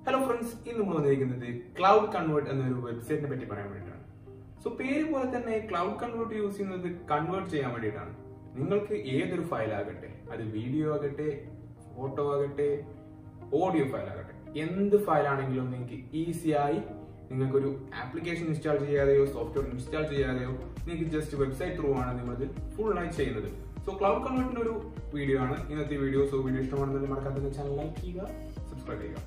hello friends ഇന്ന് നമ്മൾ വന്നിരിക്കുന്നത് ക്ലൗഡ് കൺവേർട്ട് എന്നൊരു വെബ്സൈറ്റിനെ പറ്റി പറയാൻ വേണ്ടിയിട്ടാണ് സോ പേര് പോലെ തന്നെ ക്ലൗഡ് കൺവേർട്ട് യൂസ് ചെയ്യുന്നത് കൺവേർട്ട് ചെയ്യാൻ വേണ്ടിയിട്ടാണ് നിങ്ങൾക്ക് ഏതൊരു ഫയൽ ആകട്ടെ അത് വീഡിയോ ആകട്ടെ ഫോട്ടോ ആകട്ടെ ഓഡിയോ ഫയൽ ആകട്ടെ എന്ത് ഫയൽ ആണെങ്കിലും നിങ്ങൾക്ക് ഈസിയായി നിങ്ങൾക്കൊരു ആപ്ലിക്കേഷൻ ഇൻസ്റ്റാൾ ചെയ്യാതെയോ സോഫ്റ്റ്വെയർ ഇൻസ്റ്റാൾ ചെയ്യാതെയോ നിങ്ങൾക്ക് ജസ്റ്റ് വെബ്സൈറ്റ് ത്രൂ ആണ് നിങ്ങളത് ഫുൾ ആയി ചെയ്യുന്നത് സോ ക്ലൗഡ് കൺവേർട്ടിന്റെ ഒരു വീഡിയോ ആണ് ഇന്നത്തെ വീഡിയോ സോ വീഡിയോ ഇഷ്ടമാണെന്നുണ്ടെങ്കിൽ മറക്കാത്ത ചാനൽ ലൈക്ക് ചെയ്യുക സബ്സ്ക്രൈബ് ചെയ്യുക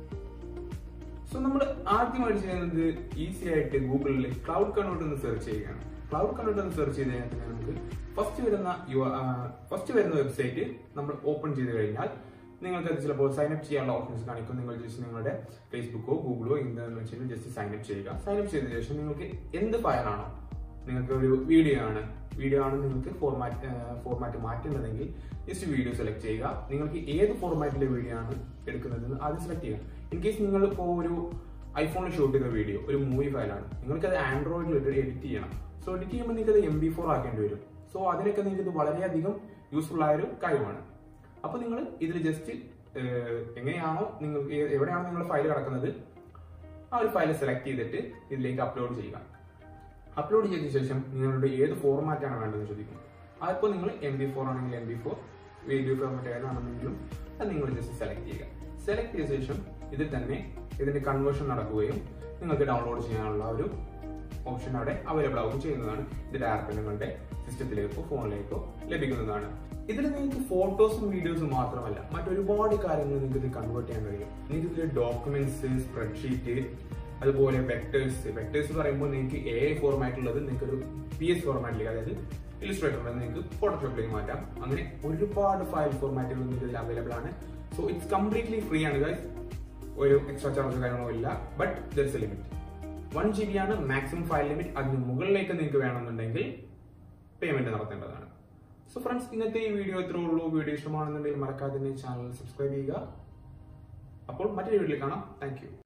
സോ നമ്മൾ ആദ്യമായിട്ട് ചെയ്യുന്നത് ഈസി ആയിട്ട് ഗൂഗിളിൽ ക്ലൗഡ് കൺവേർട്ട് എന്ന് സെർച്ച് ചെയ്യുകയാണ് ക്ലൗഡ് കൺവേർട്ട് എന്ന് സെർച്ച് ചെയ്ത് കഴിഞ്ഞാൽ തന്നെ നമുക്ക് ഫസ്റ്റ് വരുന്ന ഫസ്റ്റ് വരുന്ന വെബ്സൈറ്റ് നമ്മൾ ഓപ്പൺ ചെയ്ത് കഴിഞ്ഞാൽ നിങ്ങൾക്ക് അത് ചിലപ്പോൾ സൈൻ അപ്പ് ചെയ്യാനുള്ള ഓപ്ഷൻസ് കാണിക്കും നിങ്ങൾ ജസ്റ്റ് നിങ്ങളുടെ ഫേസ്ബുക്കോ ഗൂഗിളോ എന്താണെന്ന് വെച്ചാൽ ജസ്റ്റ് സൈൻ അപ്പ് ചെയ്യുക സൈൻ അപ്പ് ചെയ്ത ശേഷം നിങ്ങൾക്ക് എന്ത് ഫയലാണോ നിങ്ങൾക്ക് ഒരു വീഡിയോ ആണ് വീഡിയോ ആണ് നിങ്ങൾക്ക് ഫോർമാറ്റ് ഫോർമാറ്റ് മാറ്റുന്നതെങ്കിൽ ജസ്റ്റ് വീഡിയോ സെലക്ട് ചെയ്യുക നിങ്ങൾക്ക് ഏത് ഫോർമാറ്റിലെ വീഡിയോ ആണ് എടുക്കുന്നതെന്ന് ആദ്യം സെലക്ട് ചെയ്യുക ഇൻ കേസ് നിങ്ങൾ ഇപ്പോൾ ഒരു ഐഫോണിൽ ഷൂട്ട് ചെയ്ത വീഡിയോ ഒരു മൂവി ഫയലാണ് നിങ്ങൾക്ക് അത് ആൻഡ്രോയിഡിൽ എഡിറ്റ് ചെയ്യണം സോ എഡിറ്റ് ചെയ്യുമ്പോൾ നിങ്ങൾക്ക് അത് എം ബി ഫോർ ആക്കേണ്ടി വരും സോ അതിനൊക്കെ നിങ്ങൾക്ക് ഇത് വളരെയധികം യൂസ്ഫുൾ ആയ ഒരു കാര്യമാണ് അപ്പോൾ നിങ്ങൾ ഇതിൽ ജസ്റ്റ് എങ്ങനെയാണോ നിങ്ങൾക്ക് എവിടെയാണോ നിങ്ങളുടെ ഫയൽ കിടക്കുന്നത് ആ ഒരു ഫയൽ സെലക്ട് ചെയ്തിട്ട് ഇതിലേക്ക് അപ്ലോഡ് ചെയ്യുക അപ്ലോഡ് ചെയ്ത ശേഷം നിങ്ങളുടെ ഏത് ഫോർമാറ്റാണ് വേണ്ടതെന്ന് ചോദിക്കും അതിപ്പോൾ നിങ്ങൾ എം ബി ഫോർ ആണെങ്കിൽ M B four video format ഏതാണെന്നെങ്കിലും അത് നിങ്ങൾ ജസ്റ്റ് സെലക്ട് ചെയ്യുക സെലക്ട് ചെയ്ത ശേഷം ഇതിൽ തന്നെ ഇതിന്റെ കൺവേർഷൻ നടക്കുകയും നിങ്ങൾക്ക് ഡൗൺലോഡ് ചെയ്യാനുള്ള ഒരു ഓപ്ഷൻ അവിടെ അവൈലബിൾ ആവുകയും ചെയ്യുന്നതാണ് ഇത് ഡയറക്റ്റ് നിങ്ങളുടെ സിസ്റ്റത്തിലേക്കോ ഫോണിലേക്കോ ലഭിക്കുന്നതാണ് ഇതിൽ നിങ്ങൾക്ക് ഫോട്ടോസും വീഡിയോസും മാത്രമല്ല മറ്റൊരുപാട് കാര്യങ്ങൾ നിങ്ങൾക്ക് ഇത് കൺവേർട്ട് ചെയ്യാൻ കഴിയും നിങ്ങൾക്ക് ഇതിൽ ഡോക്യുമെന്റ്സ് സ്പ്രെഡ്ഷീറ്റ് അതുപോലെ വെക്ടേഴ്സ് വെക്ടേഴ്സ് പറയുമ്പോൾ നിങ്ങൾക്ക് എ ഐ ഫോർമാറ്റിലുള്ളത് നിങ്ങൾക്ക് ഒരു പി എസ് ഫോർമാറ്റിലേക്ക് അതായത് ഇലിസ്ട്രേറ്ററിൽ നിങ്ങൾക്ക് ഫോട്ടോഷോപ്പിലേക്ക് മാറ്റാം അങ്ങനെ ഒരുപാട് ഫയൽ ഫോർമാറ്റുകൾ നിങ്ങൾക്ക് ഇതിൽ അവൈലബിൾ ആണ് സോ ഇറ്റ്സ് കംപ്ലീറ്റ്ലി ഫ്രീ ആണ് ഗൈസ് ഒരു എക്സ്ട്രാ ചാർജ് കാര്യങ്ങളോ ഇല്ല but there's a limit one G B ആണ് മാക്സിമം ഫയൽ ലിമിറ്റ് അതിന് മുകളിലേക്ക് നിങ്ങൾക്ക് വേണമെന്നുണ്ടെങ്കിൽ പേയ്മെന്റ് നടത്തേണ്ടതാണ് സോ ഫ്രണ്ട്സ് ഇന്നത്തെ ഈ വീഡിയോ ഇത്രേ ഉള്ളൂ വീഡിയോ ഇഷ്ടമാണെന്നുണ്ടെങ്കിൽ മറക്കാതെ ചാനൽ സബ്സ്ക്രൈബ് ചെയ്യുക അപ്പോൾ മറ്റൊരു വീഡിയോയിൽ കാണാം താങ്ക്